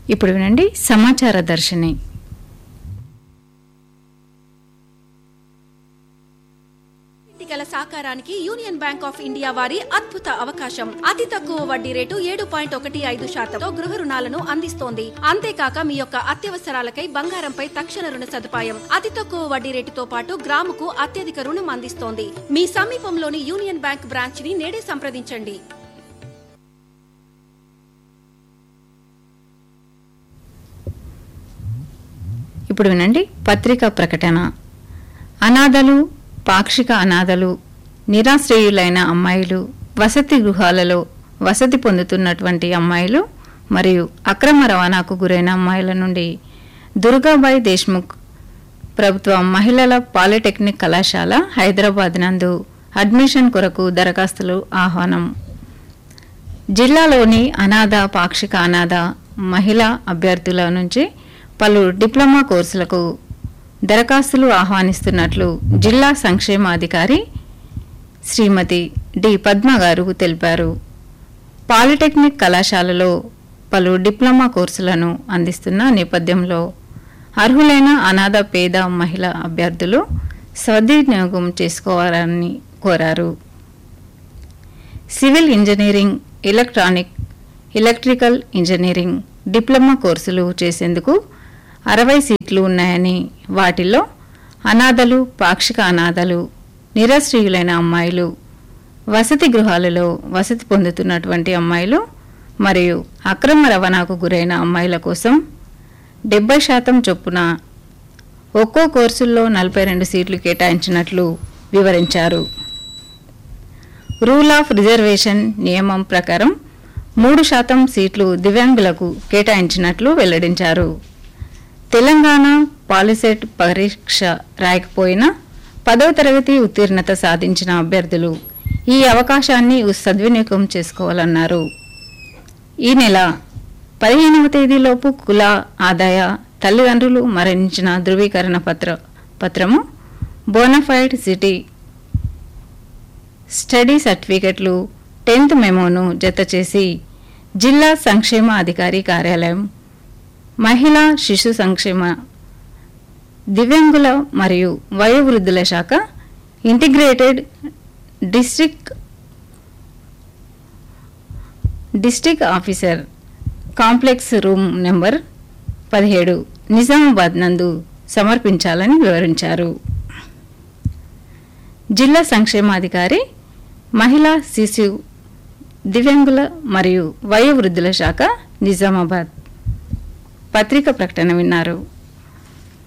ఇప్పుడు వినండి సమాచార దర్శిని గల సాకారానికి యూనియన్ బ్యాంక్ ఆఫ్ ఇండియా వారి అద్భుత అవకాశం అతి తక్కువ వడ్డీ రేటు ఏడు పాయింట్ ఒకటి ఐదు శాతంతో గృహ రుణాలను అందిస్తోంది అంతేకాక మీ యొక్క అత్యవసరాలకై బంగారంపై తక్షణ రుణ సదుపాయం అతి తక్కువ వడ్డీ రేటుతో పాటు గ్రాముకు అత్యధిక రుణం అందిస్తోంది మీ సమీపంలోని యూనియన్ బ్యాంక్ బ్రాంచ్ ని నేడే సంప్రదించండి ఇప్పుడు వినండి పత్రికా ప్రకటన అనాథలు పాక్షిక అనాథలు నిరాశ్రయులైన అమ్మాయిలు వసతి గృహాలలో వసతి పొందుతున్నటువంటి అమ్మాయిలు మరియు అక్రమ రవాణాకు గురైన అమ్మాయిల నుండి దుర్గాబాయి దేశ్ముఖ్ ప్రభుత్వ మహిళల పాలిటెక్నిక్ కళాశాల హైదరాబాద్ నందు అడ్మిషన్ కొరకు దరఖాస్తులు ఆహ్వానం జిల్లాలోని అనాథ పాక్షిక అనాథ మహిళా అభ్యర్థుల నుంచి పలు డిప్లొమా కోర్సులకు దరఖాస్తులు ఆహ్వానిస్తున్నట్లు జిల్లా సంక్షేమాధికారి శ్రీమతి డి పద్మ గారు తెలిపారు పాలిటెక్నిక్ కళాశాలలో పలు డిప్లొమా కోర్సులను అందిస్తున్న నేపథ్యంలో అర్హులైన అనాథ పేద మహిళా అభ్యర్థులు సద్వినియోగం చేసుకోవాలని కోరారు civil engineering electronic electrical engineering diploma కోర్సులు చేసేందుకు అరవై సీట్లు ఉన్నాయని వాటిల్లో అనాథలు పాక్షిక అనాథలు నిరాశ్రయులైన అమ్మాయిలు వసతి గృహాలలో వసతి పొందుతున్నటువంటి అమ్మాయిలు మరియు అక్రమ రవాణాకు గురైన అమ్మాయిల కోసం డెబ్బై శాతం చొప్పున ఒక్కో కోర్సుల్లో నలభై రెండు సీట్లు కేటాయించినట్లు వివరించారు రూల్ ఆఫ్ రిజర్వేషన్ నియమం ప్రకారం మూడు శాతం సీట్లు దివ్యాంగులకు కేటాయించినట్లు వెల్లడించారు తెలంగాణ పాలిసెట్ పరీక్ష రాయకపోయినా పదవ తరగతి ఉత్తీర్ణత సాధించిన అభ్యర్థులు ఈ అవకాశాన్ని సద్వినియోగం చేసుకోవాలన్నారు ఈ నెల పదిహేనవ తేదీలోపు కుల ఆదాయ తల్లిదండ్రులు మరణించిన ధృవీకరణ పత్ర పత్రము బోనఫైడ్ సిటీ స్టడీ సర్టిఫికెట్లు టెన్త్ మెమోను జతచేసి జిల్లా సంక్షేమ అధికారి కార్యాలయం మహిళా శిశు సంక్షేమ దివ్యాంగుల మరియు వయోవృద్ధుల శాఖ integrated district district officer complex room number పదిహేడు నిజామాబాద్ నందు సమర్పించాలని వివరించారు జిల్లా సంక్షేమాధికారి మహిళా శిశు దివ్యాంగుల మరియు వయోవృద్ధుల శాఖ నిజామాబాద్ పత్రిక ప్రకటన విన్నారు